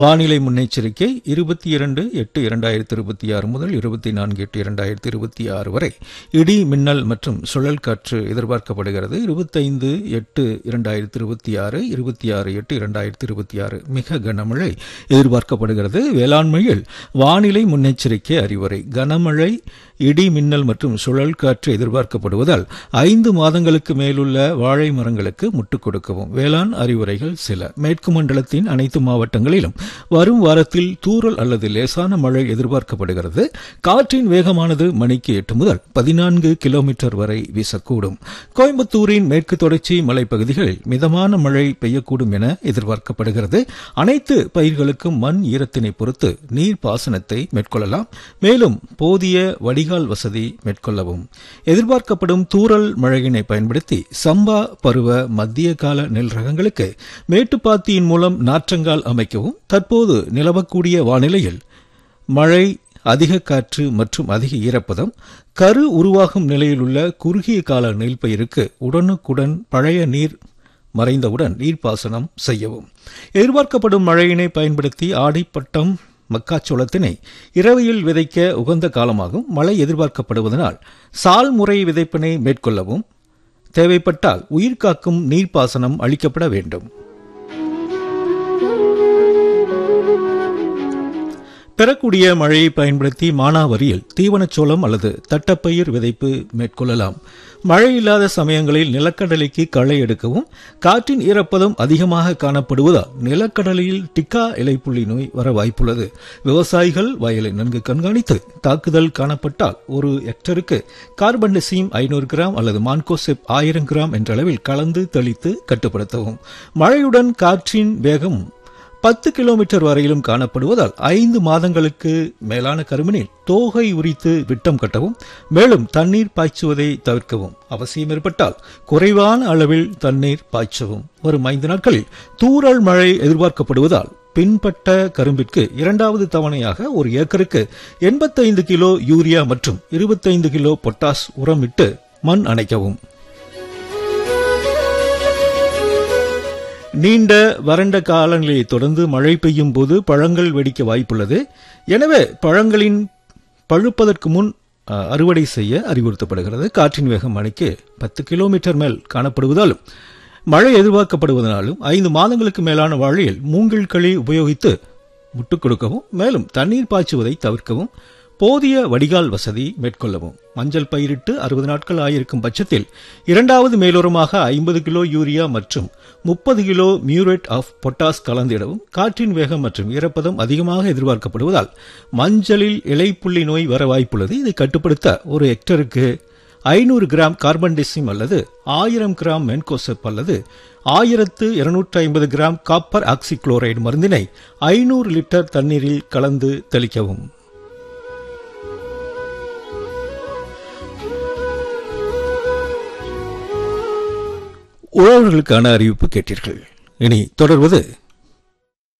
வானிலை முன்னெச்சரிக்கை இருபத்தி இரண்டு எட்டு இரண்டாயிரத்தி இருபத்தி ஆறு முதல் இருபத்தி நான்கு எட்டு இரண்டாயிரத்தி இருபத்தி ஆறு வரை இடி மின்னல் மற்றும் சுழல் காற்று எதிர்பார்க்கப்படுகிறது இருபத்தைந்து எட்டு இரண்டாயிரத்தி இருபத்தி ஆறு இருபத்தி ஆறு எட்டு இரண்டாயிரத்தி இருபத்தி ஆறு மிக கனமழை எதிர்பார்க்கப்படுகிறது வேளாண்மையில் வானிலை முன்னெச்சரிக்கை அறிவுரை கனமழை இடி மின்னல் மற்றும் சுழல் காற்று எதிர்பார்க்கப்படுவதால் ஐந்து மாதங்களுக்கு மேலுள்ள வாழை மரங்களுக்கு முட்டுக் கொடுக்கவும் வேளாண் அறிவுரைகள் சில மேற்கு மண்டலத்தின் அனைத்து மாவட்டங்களிலும் வரும் வாரத்தில் தூறல் அல்லது லேசான மழை எதிர்பார்க்கப்படுகிறது காற்றின் வேகமானது மணிக்கு எட்டு முதல் பதினான்கு கிலோமீட்டர் வரை வீசக்கூடும் கோயம்புத்தூரின் மேற்கு தொடர்ச்சி மலைப்பகுதிகளில் மிதமான மழை பெய்யக்கூடும் என எதிர்பார்க்கப்படுகிறது அனைத்து பயிர்களுக்கும் மண் ஈரத்தினை பொறுத்து நீர் பாசனத்தை மேற்கொள்ளலாம் மேலும் போதிய வடிகால் வசதி மேற்கொள்ளவும் எதிர்பார்க்கப்படும் தூறல் மழையினை பயன்படுத்தி சம்பா பருவ மத்திய கால நெல் ரகங்களுக்கு மேட்டுப்பாத்தியின் மூலம் நாற்றங்கால் அமைக்கவும் தற்போது நிலவக்கூடிய வானிலையில் மழை அதிக காற்று மற்றும் அதிக ஈரப்பதம் கரு உருவாகும் நிலையில் உள்ள குறுகிய கால நெல் பயிருக்கு உடனுக்குடன் பழைய நீர் மறைந்தவுடன் நீர்ப்பாசனம் செய்யவும் எதிர்பார்க்கப்படும் மழையினை பயன்படுத்தி ஆடிப்பட்டம் மக்காச்சோளத்தினை இரவையில் விதைக்க உகந்த காலமாகும் மழை எதிர்பார்க்கப்படுவதனால் சால் முறை விதைப்பினை மேற்கொள்ளவும் தேவைப்பட்டால் உயிர்காக்கும் நீர்ப்பாசனம் அளிக்கப்பட வேண்டும் பெறக்கூடிய மழையை பயன்படுத்தி மானாவரியில் தீவனச்சோளம் அல்லது தட்டப்பயிர் விதைப்பு மேற்கொள்ளலாம் மழை இல்லாத சமயங்களில் நிலக்கடலைக்கு களை எடுக்கவும் காற்றின் ஈரப்பதம் அதிகமாக காணப்படுவதால் நிலக்கடலையில் டிக்கா இலைப்புள்ளி நோய் வர வாய்ப்புள்ளது விவசாயிகள் வயலை நன்கு கண்காணித்து தாக்குதல் காணப்பட்டால் ஒரு ஹெக்டருக்கு கார்பன்டசீம் ஐநூறு கிராம் அல்லது மான்கோசெப் ஆயிரம் கிராம் என்ற அளவில் கலந்து தெளித்து கட்டுப்படுத்தவும் மழையுடன் காற்றின் வேகம் பத்து கிலோமீட்டர் வரையிலும் காணப்படுவதால் ஐந்து மாதங்களுக்கு மேலான கருமனில் தோகை உரித்து விட்டம் கட்டவும் மேலும் தண்ணீர் பாய்ச்சுவதை தவிர்க்கவும் அவசியம் ஏற்பட்டால் குறைவான அளவில் தண்ணீர் பாய்ச்சவும் வரும் ஐந்து நாட்களில் தூறல் மழை எதிர்பார்க்கப்படுவதால் பின்பட்ட கரும்பிற்கு இரண்டாவது தவணையாக ஒரு ஏக்கருக்கு எண்பத்தைந்து கிலோ யூரியா மற்றும் இருபத்தைந்து கிலோ பொட்டாஸ் உரமிட்டு மண் அணைக்கவும் நீண்ட வறண்ட காலநிலையை தொடர்ந்து மழை பெய்யும் போது பழங்கள் வெடிக்க வாய்ப்புள்ளது எனவே பழங்களின் பழுப்பதற்கு முன் அறுவடை செய்ய அறிவுறுத்தப்படுகிறது காற்றின் வேகம் மணிக்கு பத்து கிலோமீட்டர் மேல் காணப்படுவதாலும் மழை எதிர்பார்க்கப்படுவதனாலும் ஐந்து மாதங்களுக்கு மேலான வாழையில் மூங்கில் களி உபயோகித்து முட்டுக் கொடுக்கவும் மேலும் தண்ணீர் பாய்ச்சுவதை தவிர்க்கவும் போதிய வடிகால் வசதி மேற்கொள்ளவும் மஞ்சள் பயிரிட்டு அறுபது நாட்கள் ஆயிருக்கும் பட்சத்தில் இரண்டாவது மேலுரமாக ஐம்பது கிலோ யூரியா மற்றும் முப்பது கிலோ மியூரேட் ஆஃப் பொட்டாஸ் கலந்திடவும் காற்றின் வேகம் மற்றும் ஈரப்பதம் அதிகமாக எதிர்பார்க்கப்படுவதால் மஞ்சளில் இலைப்புள்ளி நோய் வர வாய்ப்புள்ளது இதை கட்டுப்படுத்த ஒரு ஹெக்டருக்கு ஐநூறு கிராம் கார்பன் டெசிம் அல்லது ஆயிரம் கிராம் மென்கோசெப் அல்லது ஆயிரத்து இருநூற்றி ஐம்பது கிராம் காப்பர் ஆக்சிக்ளோரைடு மருந்தினை ஐநூறு லிட்டர் தண்ணீரில் கலந்து தெளிக்கவும் உழவர்களுக்கான அறிவிப்பு கேட்டீர்கள் இனி தொடர்வது